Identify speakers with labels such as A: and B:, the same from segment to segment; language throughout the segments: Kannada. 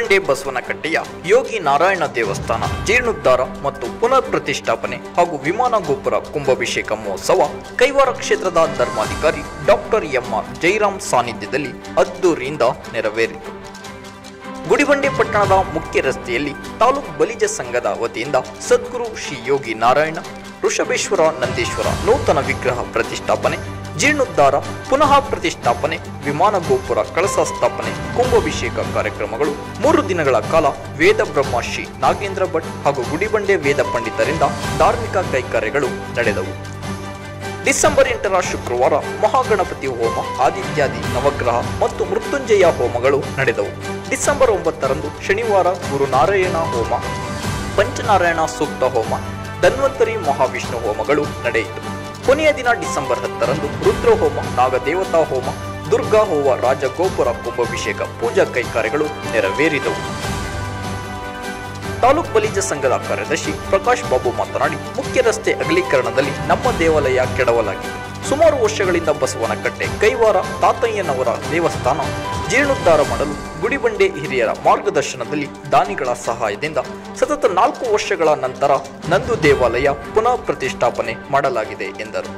A: ಗುಡಿಬಂಡೆ ಬಸವನಕಟ್ಟೆಯ ಯೋಗಿ ನಾರಾಯಣ ದೇವಸ್ಥಾನ ಜೀರ್ಣೋದ್ಧಾರ ಮತ್ತು ಪುನರ್ ಪ್ರತಿಷ್ಠಾಪನೆ ಹಾಗೂ ವಿಮಾನ ಗೋಪುರ ಕುಂಭಾಭಿಷೇಕ ಮಹೋತ್ಸವ ಕೈವಾರ ಕ್ಷೇತ್ರದ ಧರ್ಮಾಧಿಕಾರಿ ಡಾಕ್ಟರ್ ಎಂಆರ್ ಜೈರಾಮ್ ಸಾನ್ನಿಧ್ಯದಲ್ಲಿ ಅದ್ದೂರಿಯಿಂದ ನೆರವೇರಿತು ಗುಡಿಬಂಡೆ ಪಟ್ಟಣದ ಮುಖ್ಯ ರಸ್ತೆಯಲ್ಲಿ ತಾಲೂಕು ಬಲಿಜ ಸಂಘದ ವತಿಯಿಂದ ಸದ್ಗುರು ಶ್ರೀ ಯೋಗಿ ನಾರಾಯಣ ಋಷಭೇಶ್ವರ ನಂದೀಶ್ವರ ನೂತನ ವಿಗ್ರಹ ಪ್ರತಿಷ್ಠಾಪನೆ ಜೀರ್ಣೋದ್ಧಾರ ಪುನಃ ಪ್ರತಿಷ್ಠಾಪನೆ ವಿಮಾನ ಗೋಪುರ ಕಳಸ ಸ್ಥಾಪನೆ ಕುಂಭಾಭಿಷೇಕ ಕಾರ್ಯಕ್ರಮಗಳು ಮೂರು ದಿನಗಳ ಕಾಲ ವೇದ ಬ್ರಹ್ಮ ಶ್ರೀ ನಾಗೇಂದ್ರ ಭಟ್ ಹಾಗೂ ಗುಡಿಬಂಡೆ ವೇದ ಪಂಡಿತರಿಂದ ಧಾರ್ಮಿಕ ಕೈಕಾರ್ಯಗಳು ನಡೆದವು ಡಿಸೆಂಬರ್ ಎಂಟರ ಶುಕ್ರವಾರ ಮಹಾಗಣಪತಿ ಹೋಮ ಆದಿತ್ಯಾದಿ ನವಗ್ರಹ ಮತ್ತು ಮೃತ್ಯುಂಜಯ ಹೋಮಗಳು ನಡೆದವು ಡಿಸೆಂಬರ್ ಒಂಬತ್ತರಂದು ಶನಿವಾರ ಗುರುನಾರಾಯಣ ಹೋಮ ಪಂಚನಾರಾಯಣ ಸೂಕ್ತ ಹೋಮ ಧನ್ವಂತರಿ ಮಹಾವಿಷ್ಣು ಹೋಮಗಳು ನಡೆಯಿತು ಕೊನೆಯ ದಿನ ಡಿಸೆಂಬರ್ ಹತ್ತರಂದು ರುದ್ರ ಹೋಮ ನಾಗದೇವತಾ ಹೋಮ ದುರ್ಗಾ ಹೋಮ ರಾಜಗೋಪುರ ಕುಂಭಾಭಿಷೇಕ ಪೂಜಾ ಕೈಕಾರ್ಯಗಳು ನೆರವೇರಿದವು ತಾಲೂಕ್ ಬಲಿಜ ಸಂಘದ ಕಾರ್ಯದರ್ಶಿ ಪ್ರಕಾಶ್ ಬಾಬು ಮಾತನಾಡಿ ಮುಖ್ಯ ರಸ್ತೆ ಅಗಲೀಕರಣದಲ್ಲಿ ನಮ್ಮ ದೇವಾಲಯ ಕೆಡವಲಾಗಿದೆ ಸುಮಾರು ವರ್ಷಗಳಿಂದ ಬಸವನಕಟ್ಟೆ ಕೈವಾರ ತಾತಯ್ಯನವರ ದೇವಸ್ಥಾನ ಜೀರ್ಣೋದ್ಧಾರ ಮಾಡಲು ಗುಡಿಬಂಡೆ ಹಿರಿಯರ ಮಾರ್ಗದರ್ಶನದಲ್ಲಿ ದಾನಿಗಳ ಸಹಾಯದಿಂದ ಸತತ ನಾಲ್ಕು ವರ್ಷಗಳ ನಂತರ ನಂದು ದೇವಾಲಯ ಪುನಃ ಪ್ರತಿಷ್ಠಾಪನೆ ಮಾಡಲಾಗಿದೆ ಎಂದರು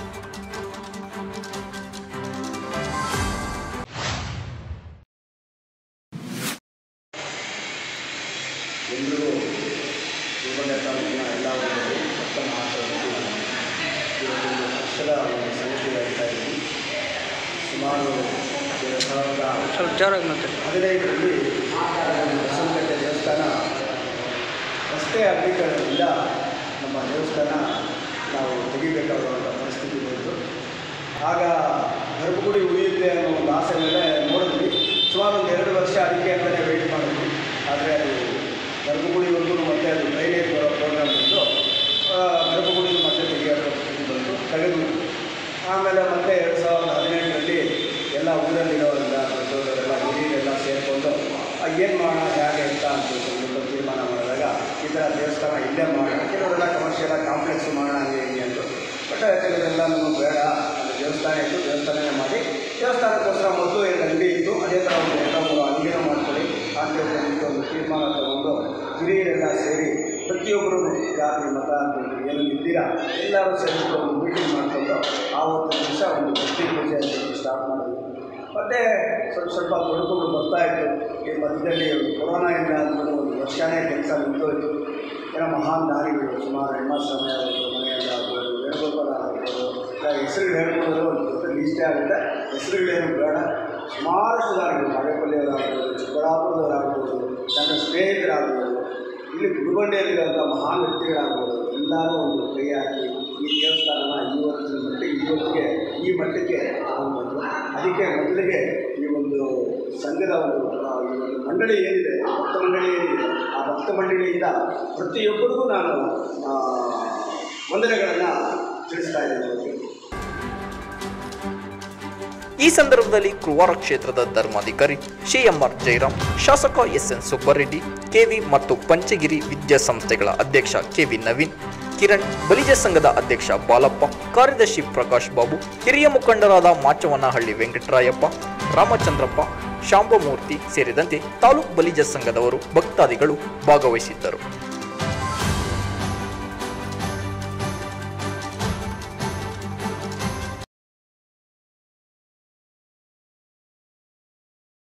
B: ಎಲ್ಲರೂ ಜೀವನ ತಾಲೂಕಿನ ಎಲ್ಲ ವರ್ಗಗಳು ಮತ್ತೊಂದು ಆಚರಿಸಿ ಇವತ್ತೊಂದು ವರ್ಷದ ಒಂದು ಸಂಗತಿ ಹೇಳ್ತಾ ಇದ್ದೀವಿ ಸುಮಾರು ಎರಡು ಸಾವಿರದ
C: ಸ್ವಲ್ಪ ಜೋರಾಗಿ ಮಾತಾಡಿ
B: ಹದಿನೈದರಲ್ಲಿ ಒಂದು ಬಸವನಕಟ್ಟೆ ದೇವಸ್ಥಾನ ರಸ್ತೆ ಅಗಲೀಕರಣದಿಂದ ನಮ್ಮ ದೇವಸ್ಥಾನ ನಾವು ತೆಗಿಬೇಕಾಗುವಂಥ ಪರಿಸ್ಥಿತಿ ಬಂತು ಆಗ ಗರ್ಭಗುಡಿ ಉಳಿಯುತ್ತೆ ಅನ್ನೋ ಒಂದು ಆಸೆ ಮೇಲೆ ನೋಡಿದ್ವಿ ಸುಮಾರು ಒಂದು ಎರಡು ವರ್ಷ ಅದಕ್ಕೆ ಅಂತಲೇ ವೆಯ್ಟ್ ಮಾಡಿದ್ವಿ ಆದರೆ ಅದು ಗರ್ಭಗುಡಿ ಒಂದು ಮತ್ತೆ ಅದು ಡ್ರೈನೇಜ್ ಬರೋ ಪ್ರೋಗ್ರಾಮ್ ಇತ್ತು ಆ, ಗರ್ಭಗುಡಿ ಮತ್ತೆ ತೆಗೆಯೋ ಪರಿಸ್ಥಿತಿ ಬಂತು ತೆಗೆದು ಆಮೇಲೆ ಮತ್ತೆ ಎರಡು ಸಾವಿರದ ಹದಿನೆಂಟರಲ್ಲಿ ಎಲ್ಲ ಊರಲ್ಲಿರೋರೆಲ್ಲ ದೊಡ್ಡವರೆಲ್ಲ ಹಿರಿಯರೆಲ್ಲ ಸೇರಿಕೊಂಡು ಏನು ಮಾಡೋಣ ಹೇಗೆ ಅಂತ ಅಂತ ಒಂದು ತೀರ್ಮಾನ ಮಾಡಿದಾಗ ಈ ಥರ ದೇವಸ್ಥಾನ ಇಲ್ಲೇ ಮಾಡೋಣ ಕೆಲವರೆಲ್ಲ ಕಮರ್ಷಿಯಲ್ ಕಾಂಪ್ಲೆಕ್ಸ್ ಮಾಡೋಣ ಹಂಗೆ ಹಿಂಗೆ ಅಂದರು ಬಟ್ ಕೆಲವರೆಲ್ಲ ನಮಗೆ ಬೇಡ ಅಲ್ಲಿ ದೇವಸ್ಥಾನ ಇತ್ತು ದೇವಸ್ಥಾನನೇ ಮಾಡಿ ದೇವಸ್ಥಾನಕ್ಕೋಸ್ಕರ ಮೊದಲು ಎರಡು ಅಂಗಡಿ ಇತ್ತು ಅದೇ ಥರ ಒಂದು ಎರಡು ಮೂರು ಅಂಗಡಿನ ಮಾಡ್ಕೊಳ್ಳಿ ಅಂತ ಹೇಳ್ಬಿಟ್ಟು ಒಂದು ತೀರ್ಮಾನ ತಗೊಂಡು ಹಿರಿಯರೆಲ್ಲ ಸೇರಿ ಪ್ರತಿಯೊಬ್ಬರು ಜಾತಿ ಮತ ಅಂತ ಏನು ಇದ್ದೀರಾ ಎಲ್ಲರೂ ಸೇರಿಕೊಂಡು ಒಂದು ಮೀಟಿಂಗ್ ಮಾಡಿಕೊಂಡು ಆವತ್ತು ದಿವಸ ಒಂದು ಭಕ್ತಿ ಪೂಜೆ ಅಂತ ಹೇಳಿ ಸ್ಟಾರ್ಟ್ ಮಾಡಿದ್ವಿ ಮತ್ತು ಸ್ವಲ್ಪ ಸ್ವಲ್ಪ ತೊಡಕುಗಳು ಬರ್ತಾ ಇತ್ತು ಈ ಮಧ್ಯದಲ್ಲಿ ಕೊರೋನಾ ಇಲ್ಲ ಅಂದ್ಬಿಟ್ಟು ಒಂದು ವರ್ಷನೇ ಕೆಲಸ ನಿಂತೋಯ್ತು ಏನೋ ಮಹಾನ್ ದಾನಿಗಳು ಸುಮಾರು ಹೆಣ್ಮಾಸ್ವಾಮಿ ಅವರು ಮನೆಯಲ್ಲಿ ಆಗ್ಬೋದು ವೇಣುಗೋಪಾಲ ಆಗ್ಬೋದು ಇಲ್ಲ ಹೆಸರುಗಳು ಹೇಳ್ಕೊಂಡ್ರೆ ಒಂದು ದೊಡ್ಡ ಲೀಸ್ಟೇ ಆಗುತ್ತೆ ಹೆಸರುಗಳೇನು ಬೇಡ ಸುಮಾರಷ್ಟು ದಾನಿಗಳು ಮಳೆಪಲ್ಲಿಯವರಾಗ್ಬೋದು ಚಿಕ್ಕಬಳ್ಳಾಪುರದವರಾಗ್ಬೋದು ನನ್ನ ಸ್ನೇಹಿತರಾಗ್ಬೋದು ಇಲ್ಲಿ ಗುರುಬಂಡೆಯಲ್ಲಿರುವಂಥ ಮಹಾನ್ ವ್ಯಕ್ತಿಗಳಾಗ್ಬೋದು ಎಲ್ಲರೂ ಒಂದು ಕೈ ಹಾಕಿ ಈ ದೇವಸ್ಥಾನನ ಈ ವರ್ಷದ ಮಟ್ಟಿಗೆ ಇವತ್ತಿಗೆ ಈ ಮಟ್ಟಕ್ಕೆ ತಗೊಂಡ್ಬಂದರು ಅದಕ್ಕೆ ಮೊದಲಿಗೆ ಈ ಒಂದು ಸಂಘದ ಒಂದು ಆ, ಈ ಒಂದು ಮಂಡಳಿ ಏನಿದೆ ಭಕ್ತ ಮಂಡಳಿ ಏನಿದೆ ಆ ಭಕ್ತ ಮಂಡಳಿಯಿಂದ ಪ್ರತಿಯೊಬ್ಬರಿಗೂ ನಾನು ಆ, ವಂದನೆಗಳನ್ನು ತಿಳಿಸ್ತಾ ಇದ್ದೇನೆ ಅವರಿಗೆ
A: ಈ ಸಂದರ್ಭದಲ್ಲಿ ಕುರುವಾರ ಕ್ಷೇತ್ರದ ಧರ್ಮಾಧಿಕಾರಿ ಶ್ರೀ ಎಂಆರ್ ಜೈರಾಮ್ ಶಾಸಕ ಎಸ್ಎನ್ ಸುಬ್ಬರೆಡ್ಡಿ ಕೆವಿ ಮತ್ತು ಪಂಚಗಿರಿ ವಿದ್ಯಾಸಂಸ್ಥೆಗಳ ಅಧ್ಯಕ್ಷ ಕೆವಿ ನವೀನ್ ಕಿರಣ್ ಬಲಿಜ ಸಂಘದ ಅಧ್ಯಕ್ಷ ಬಾಲಪ್ಪ ಕಾರ್ಯದರ್ಶಿ ಪ್ರಕಾಶ್ ಬಾಬು ಹಿರಿಯ ಮುಖಂಡರಾದ ಮಾಚವನಹಳ್ಳಿ ವೆಂಕಟರಾಯಪ್ಪ ರಾಮಚಂದ್ರಪ್ಪ ಶಾಂಬಮೂರ್ತಿ ಸೇರಿದಂತೆ ತಾಲೂಕು ಬಲಿಜ ಸಂಘದವರು ಭಕ್ತಾದಿಗಳು ಭಾಗವಹಿಸಿದ್ದರು